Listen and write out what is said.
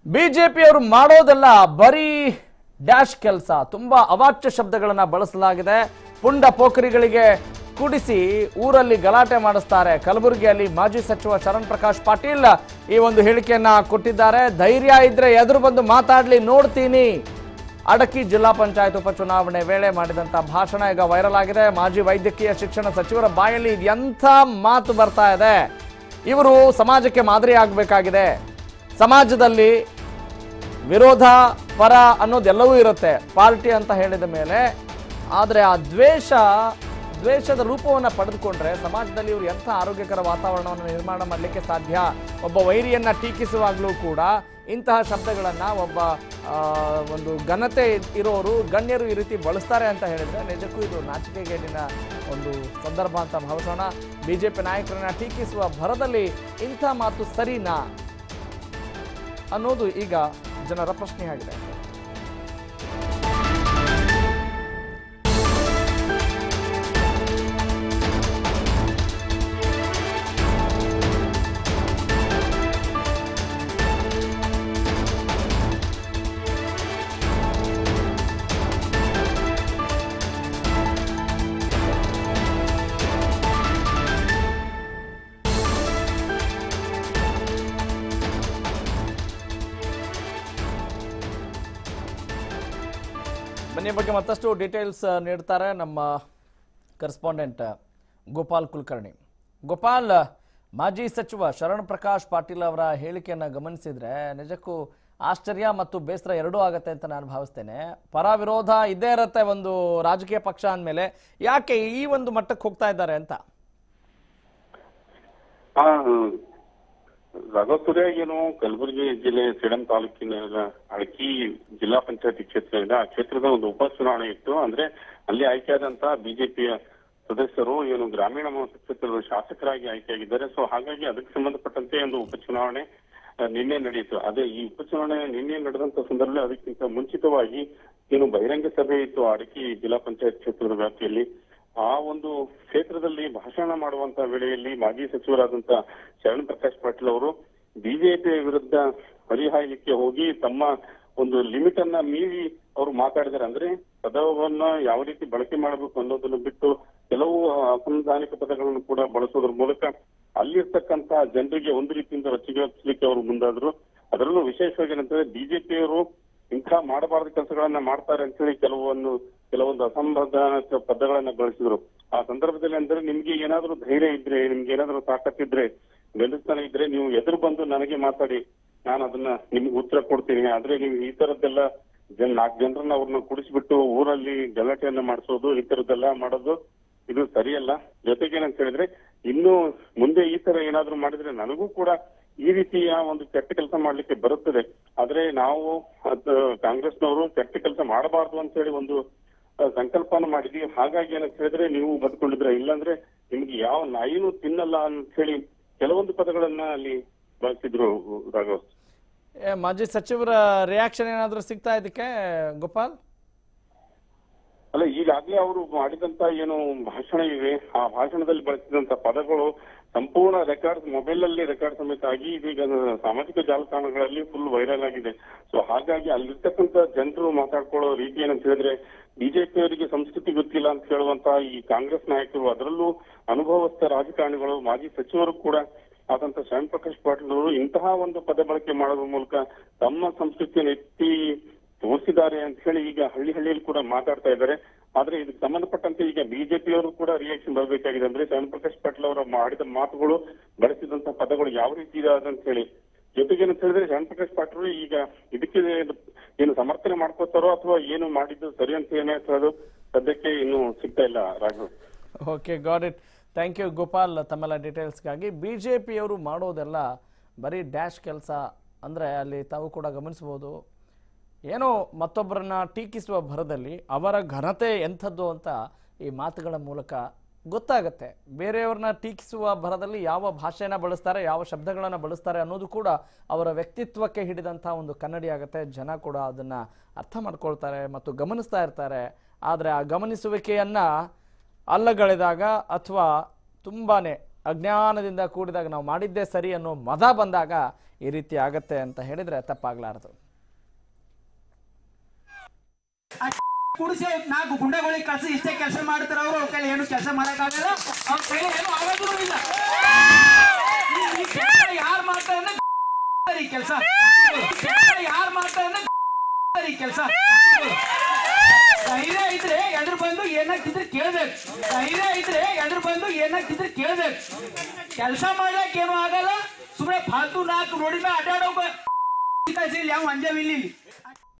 ಬಿಜೆಪಿಯವರು ಮಾಡೋದೆಲ್ಲ ಬರೀ ಡ್ಯಾಶ್ ಕೆಲಸ ತುಂಬಾ ಅವಾಚ್ಯ ಶಬ್ದಗಳನ್ನ ಬಳಸಲಾಗಿದೆ ಪುಂಡ ಪೋಖರಿಗಳಿಗೆ ಕುಡಿಸಿ ಊರಲ್ಲಿ ಗಲಾಟೆ ಮಾಡಿಸ್ತಾರೆ ಕಲಬುರಗಿಯಲ್ಲಿ ಮಾಜಿ ಸಚಿವ ಶರಣ್ ಪ್ರಕಾಶ್ ಪಾಟೀಲ್ ಈ ಒಂದು ಹೇಳಿಕೆಯನ್ನ ಕೊಟ್ಟಿದ್ದಾರೆ ಧೈರ್ಯ ಇದ್ರೆ ಎದುರು ಬಂದು ಮಾತಾಡ್ಲಿ ನೋಡ್ತೀನಿ ಅಡಕಿ ಜಿಲ್ಲಾ ಪಂಚಾಯತ್ ಉಪಚುನಾವಣೆ ವೇಳೆ ಮಾಡಿದಂತ ಭಾಷಣ ಈಗ ವೈರಲ್ ಆಗಿದೆ ಮಾಜಿ ವೈದ್ಯಕೀಯ ಶಿಕ್ಷಣ ಸಚಿವರ ಬಾಯಲ್ಲಿ ಎಂಥ ಮಾತು ಬರ್ತಾ ಇದೆ ಇವರು ಸಮಾಜಕ್ಕೆ ಮಾದರಿ ಆಗಬೇಕಾಗಿದೆ ಸಮಾಜದಲ್ಲಿ ವಿರೋಧ ಪರ ಅನ್ನೋದೆಲ್ಲವೂ ಇರುತ್ತೆ ಪಾರ್ಟಿ ಅಂತ ಹೇಳಿದ ಮೇಲೆ ಆದರೆ ಆ ದ್ವೇಷ ದ್ವೇಷದ ರೂಪವನ್ನು ಪಡೆದುಕೊಂಡ್ರೆ ಸಮಾಜದಲ್ಲಿ ಇವರು ಎಂಥ ಆರೋಗ್ಯಕರ ವಾತಾವರಣವನ್ನು ನಿರ್ಮಾಣ ಮಾಡಲಿಕ್ಕೆ ಸಾಧ್ಯ ಒಬ್ಬ ವೈರಿಯನ್ನ ಟೀಕಿಸುವಾಗಲೂ ಕೂಡ ಇಂತಹ ಶಬ್ದಗಳನ್ನು ಒಬ್ಬ ಆ, ಒಂದು ಘನತೆ ಇರೋರು ಗಣ್ಯರು ಈ ರೀತಿ ಬಳಸ್ತಾರೆ ಅಂತ ಹೇಳಿದ್ರೆ ನಿಜಕ್ಕೂ ಇದು ನಾಚಿಕೆಗೇಡಿನ ಒಂದು ಸಂದರ್ಭ ಅಂತ ಭಾವಿಸೋಣ ಬಿಜೆಪಿ ನಾಯಕರನ್ನ ಟೀಕಿಸುವ ಭರದಲ್ಲಿ ಇಂಥ ಮಾತು ಸರಿನಾ ಅನ್ನೋದು ಈಗ ಜನರ ಪ್ರಶ್ನೆ ಆಗಿದೆ ಬನ್ನಿ ಬಗ್ಗೆ ಮತ್ತಷ್ಟು ಡೀಟೇಲ್ಸ್ ನೀಡ್ತಾರೆ ನಮ್ಮ ಕರೆಸ್ಪಾಂಡೆಂಟ್ ಗೋಪಾಲ್ ಕುಲಕರ್ಣಿ ಗೋಪಾಲ್ ಮಾಜಿ ಸಚಿವ ಶರಣ್ ಪ್ರಕಾಶ್ ಪಾಟೀಲ್ ಅವರ ಹೇಳಿಕೆಯನ್ನು ಗಮನಿಸಿದ್ರೆ ನಿಜಕ್ಕೂ ಆಶ್ಚರ್ಯ ಮತ್ತು ಬೇಸರ ಎರಡೂ ಆಗತ್ತೆ ಅಂತ ನಾನು ಭಾವಿಸ್ತೇನೆ ಪರ ವಿರೋಧ ಇದ್ದೇ ಇರತ್ತೆ ಒಂದು ರಾಜಕೀಯ ಪಕ್ಷ ಅಂದಮೇಲೆ ಯಾಕೆ ಈ ಒಂದು ಮಟ್ಟಕ್ಕೆ ಹೋಗ್ತಾ ಇದ್ದಾರೆ ಅಂತ ಹಾ ರಾಘವಪುರ ಏನು ಕಲಬುರಗಿ ಜಿಲ್ಲೆ ಸೇಡಂ ತಾಲೂಕಿನ ಅಡಕಿ ಜಿಲ್ಲಾ ಪಂಚಾಯತಿ ಕ್ಷೇತ್ರ ಇದೆ ಆ ಕ್ಷೇತ್ರದ ಒಂದು ಉಪಚುನಾವಣೆ ಇತ್ತು ಅಂದ್ರೆ ಅಲ್ಲಿ ಆಯ್ಕೆಯಾದಂತ ಬಿಜೆಪಿಯ ಸದಸ್ಯರು ಏನು ಗ್ರಾಮೀಣ ಕ್ಷೇತ್ರದ ಶಾಸಕರಾಗಿ ಆಯ್ಕೆಯಾಗಿದ್ದಾರೆ ಸೊ ಹಾಗಾಗಿ ಅದಕ್ಕೆ ಸಂಬಂಧಪಟ್ಟಂತೆ ಒಂದು ಉಪಚುನಾವಣೆ ಆ, ನಿನ್ನೆ ನಡೆಯಿತು ಅದೇ ಈ ಉಪಚುನಾವಣೆ ನಿನ್ನೆ ನಡೆದಂತ ಸಂದರ್ಭದಲ್ಲಿ ಅದಕ್ಕಿಂತ ಮುಂಚಿತವಾಗಿ ಏನು ಬಹಿರಂಗ ಸಭೆ ಇತ್ತು ಅಡಕಿ ಜಿಲ್ಲಾ ಪಂಚಾಯತ್ ಕ್ಷೇತ್ರದ ವ್ಯಾಪ್ತಿಯಲ್ಲಿ ಆ ಒಂದು ಕ್ಷೇತ್ರದಲ್ಲಿ ಭಾಷಣ ಮಾಡುವಂತ ವೇಳೆಯಲ್ಲಿ ಮಾಜಿ ಸಚಿವರಾದಂತ ಶರಣ್ ಪ್ರಕಾಶ್ ಪಾಟೀಲ್ ಅವರು ಬಿಜೆಪಿ ವಿರುದ್ಧ ಹರಿಹಾಯಲಿಕ್ಕೆ ಹೋಗಿ ತಮ್ಮ ಒಂದು ಲಿಮಿಟ್ ಅನ್ನ ಮೀರಿ ಅವರು ಮಾತಾಡಿದ್ದಾರೆ ಅಂದ್ರೆ ಪದವನ್ನ ಯಾವ ರೀತಿ ಬಳಕೆ ಮಾಡಬೇಕು ಅನ್ನೋದನ್ನು ಬಿಟ್ಟು ಕೆಲವು ಅಸಂವಿಧಾನಿಕ ಪದಗಳನ್ನು ಕೂಡ ಬಳಸೋದ್ರ ಮೂಲಕ ಅಲ್ಲಿರ್ತಕ್ಕಂತ ಜನರಿಗೆ ಒಂದು ರೀತಿಯಿಂದ ರೊಚ್ಚಿಗೆಳಿಸ್ಲಿಕ್ಕೆ ಅವರು ಮುಂದಾದ್ರು ಅದರಲ್ಲೂ ವಿಶೇಷವಾಗಿ ಏನಂತಂದ್ರೆ ಬಿಜೆಪಿಯವರು ಇಂಥ ಮಾಡಬಾರದ ಕೆಲಸಗಳನ್ನ ಮಾಡ್ತಾರೆ ಅಂತ ಹೇಳಿ ಕೆಲವೊಂದು ಕೆಲವೊಂದು ಅಸಂವಿಧಾನಿಕ ಪದಗಳನ್ನ ಬಳಸಿದ್ರು ಆ ಸಂದರ್ಭದಲ್ಲಿ ಅಂದ್ರೆ ನಿಮ್ಗೆ ಏನಾದ್ರೂ ಧೈರ್ಯ ಇದ್ರೆ ನಿಮ್ಗೆ ಏನಾದ್ರೂ ತಾಕತ್ತಿದ್ರೆ ಬೆಂಬಲಿಸ್ತಾನೆ ಇದ್ರೆ ನೀವು ಎದುರು ಬಂದು ನನಗೆ ಮಾತಾಡಿ ನಾನು ಅದನ್ನ ನಿಮ್ಗೆ ಉತ್ತರ ಕೊಡ್ತೀನಿ ಆದ್ರೆ ನೀವು ಈ ತರದ್ದೆಲ್ಲ ಜನ ನಾಲ್ಕು ಜನರನ್ನ ಅವ್ರನ್ನ ಕುಡಿಸ್ಬಿಟ್ಟು ಊರಲ್ಲಿ ಗಲಾಟೆಯನ್ನ ಮಾಡಿಸೋದು ಈ ತರದ್ದೆಲ್ಲ ಮಾಡೋದು ಇದು ಸರಿಯಲ್ಲ ಜೊತೆಗೆ ಏನಂತ ಹೇಳಿದ್ರೆ ಇನ್ನು ಮುಂದೆ ಈ ತರ ಏನಾದ್ರೂ ಮಾಡಿದ್ರೆ ನನಗೂ ಕೂಡ ಈ ರೀತಿಯ ಒಂದು ಕೆಟ್ಟ ಕೆಲಸ ಮಾಡ್ಲಿಕ್ಕೆ ಬರುತ್ತದೆ ಆದ್ರೆ ನಾವು ಅದ್ ಕಾಂಗ್ರೆಸ್ನವರು ಕೆಟ್ಟ ಕೆಲಸ ಮಾಡಬಾರ್ದು ಅಂತ ಹೇಳಿ ಒಂದು ಆ, ಸಂಕಲ್ಪನ ಮಾಡಿದ್ವಿ ಹಾಗಾಗಿ ಏನಂತ ಹೇಳಿದ್ರೆ ನೀವು ಬದುಕೊಂಡಿದ್ರೆ ಇಲ್ಲಾಂದ್ರೆ ನಿಮ್ಗೆ ಯಾವ ನಾಯಿನೂ ತಿನ್ನಲ್ಲ ಅಂತ ಹೇಳಿ ಕೆಲವೊಂದು ಪದಗಳನ್ನ ಅಲ್ಲಿ ಬಳಸಿದ್ರು ರಾಘವ್ ಏ, ಮಾಜಿ ಸಚಿವರ ರಿಯಾಕ್ಷನ್ ಏನಾದರೂ ಸಿಗ್ತಾ ಇದಕ್ಕೆ ಗೋಪಾಲ್ ಅಲ್ಲ ಈಗಾಗ್ಲೇ ಅವರು ಮಾಡಿದಂತ ಏನು ಭಾಷಣ ಇವೆ ಆ ಭಾಷಣದಲ್ಲಿ ಬಳಸಿದಂತ ಪದಗಳು ಸಂಪೂರ್ಣ ರೆಕಾರ್ಡ್ ಮೊಬೈಲ್ ಅಲ್ಲಿ ರೆಕಾರ್ಡ್ ಸಮೇತ ಆಗಿ ಇದೀಗ ಸಾಮಾಜಿಕ ಜಾಲತಾಣಗಳಲ್ಲಿ ಫುಲ್ ವೈರಲ್ ಆಗಿದೆ ಸೊ ಹಾಗಾಗಿ ಅಲ್ಲಿರ್ತಕ್ಕಂತ ಜನರು ಮಾತಾಡ್ಕೊಳ್ಳೋ ರೀತಿ ಏನಂತ ಹೇಳಿದ್ರೆ ಬಿಜೆಪಿ ಅವರಿಗೆ ಸಂಸ್ಕೃತಿ ಗೊತ್ತಿಲ್ಲ ಅಂತ ಹೇಳುವಂತ ಈ ಕಾಂಗ್ರೆಸ್ ನಾಯಕರು ಅದರಲ್ಲೂ ಅನುಭವಸ್ಥ ರಾಜಕಾರಣಿಗಳು ಮಾಜಿ ಸಚಿವರು ಕೂಡ ಆದಂತ ಶರಣ್ ಪ್ರಕಾಶ್ ಪಾಟೀಲ್ ಅವರು ಇಂತಹ ಒಂದು ಪದ ಬಳಕೆ ಮಾಡೋದ್ರ ಮೂಲಕ ತಮ್ಮ ಸಂಸ್ಕೃತಿಯನ್ನು ಎತ್ತಿ ತೋರಿಸಿದ್ದಾರೆ ಅಂತ ಹೇಳಿ ಈಗ ಹಳ್ಳಿ ಹಳ್ಳಿಯಲ್ಲಿ ಕೂಡ ಮಾತಾಡ್ತಾ ಇದ್ದಾರೆ ಆದ್ರೆ ಇದಕ್ಕೆ ಸಂಬಂಧಪಟ್ಟಂತೆ ಈಗ ಬಿಜೆಪಿಯವರು ಕೂಡ ರಿಯಾಕ್ಷನ್ ಬರಬೇಕಾಗಿದೆ ಅಂದ್ರೆ ಶರಣ್ ಪ್ರಕಾಶ್ ಪಾಟೀಲ್ ಅವರ ಮಾಡಿದ ಮಾತುಗಳು ಬಳಸಿದಂತ ಪದಗಳು ಯಾವ ರೀತಿ ಇದೆ ಅಂತ ಹೇಳಿ ಜೊತೆಗೆ ಏನಂತ ಹೇಳಿದ್ರೆ ಶರಣ್ ಪ್ರಕಾಶ್ ಪಾಟೀಲ್ ಈಗ ಇದಕ್ಕೆ ಏನು ಸಮರ್ಥನೆ ಮಾಡ್ಕೋತಾರೋ ಅಥವಾ ಏನು ಮಾಡಿದ್ದು ಸರಿ ಅಂತ ಏನೇ ಹೇಳೋದು ಸದ್ಯಕ್ಕೆ ಇನ್ನು ಸಿಗ್ತಾ ಇಲ್ಲ Raghav okay got it thank you Gopal ತಮ್ಮೆಲ್ಲ ಡೀಟೇಲ್ಸ್ಗಾಗಿ ಬಿ ಜೆ ಪಿಯವರು ಮಾಡೋದೆಲ್ಲ ಬರೀ ಡ್ಯಾಶ್ ಕೆಲಸ ಅಂದರೆ ಅಲ್ಲಿ ತಾವು ಕೂಡ ಗಮನಿಸ್ಬೋದು ಏನೋ ಮತ್ತೊಬ್ಬರನ್ನ ಟೀಕಿಸುವ ಭರದಲ್ಲಿ ಅವರ ಘನತೆ ಎಂಥದ್ದು ಅಂತ ಈ ಮಾತುಗಳ ಮೂಲಕ ಗೊತ್ತಾಗತ್ತೆ ಬೇರೆಯವ್ರನ್ನ ಟೀಕಿಸುವ ಭರದಲ್ಲಿ ಯಾವ ಭಾಷೆನ ಬಳಸ್ತಾರೆ ಯಾವ ಶಬ್ದಗಳನ್ನು ಬಳಸ್ತಾರೆ ಅನ್ನೋದು ಕೂಡ ಅವರ ವ್ಯಕ್ತಿತ್ವಕ್ಕೆ ಹಿಡಿದಂಥ ಒಂದು ಕನ್ನಡಿ ಆಗುತ್ತೆ ಜನ ಕೂಡ ಅದನ್ನು ಅರ್ಥ ಮಾಡ್ಕೊಳ್ತಾರೆ ಮತ್ತು ಗಮನಿಸ್ತಾ ಇರ್ತಾರೆ ಆದರೆ ಆ ಗಮನಿಸುವಿಕೆಯನ್ನು ಅಲ್ಲಗಳೆದಾಗ ಅಥವಾ ತುಂಬಾ ಅಜ್ಞಾನದಿಂದ ಕೂಡಿದಾಗ ನಾವು ಮಾಡಿದ್ದೇ ಸರಿ ಅನ್ನೋ ಮದ ಬಂದಾಗ ಈ ರೀತಿ ಆಗತ್ತೆ ಅಂತ ಹೇಳಿದ್ರೆ ತಪ್ಪಾಗ್ಲಾರದು ಕುಡಿಸಿ ನಾಲ್ಕು ಗುಂಡಗಳಿಗೆ ಕಳ್ಸಿ ಇಷ್ಟೇ ಕೆಲಸ ಮಾಡ್ತಾರ ಅವರು ಅವ್ರ ಕೈಲಿ ಏನು ಕೆಲಸ ಮಾಡಕ್ಕಾಗಲ್ಲ ಅವ್ರ ಕೈಲಿ ಏನು ಆಗೋದೂ ಇಲ್ಲ ಯಾರು ಮಾಡ್ತಾರೆ ಈ ಕೆಲಸ ಯಾರು ಮಾಡ್ತಾರೆ ಈ ಕೆಲಸ ಧೈರ್ಯ ಇದ್ರೆ ಎದುರು ಬಂದು ಏನಾಗ್ತಿದ್ರೆ ಕೇಳ್ಬೇಕು ಧೈರ್ಯ ಇದ್ರೆ ಎದುರು ಬಂದು ಏನಾಗ್ತಿದ್ರೆ ಕೇಳ್ಬೇಕು ಕೆಲಸ ಮಾಡ್ಲಕ್ ಏನು ಆಗಲ್ಲ ಸುಮ್ಮನೆ ಫಾಲ್ತು ನಾಲ್ಕು ರೋಡಿನ ಅಡ್ಡಾಡೋ ಯಾವ ಅಂಜವಿಲ್ಲ ಇಲ್ಲಿ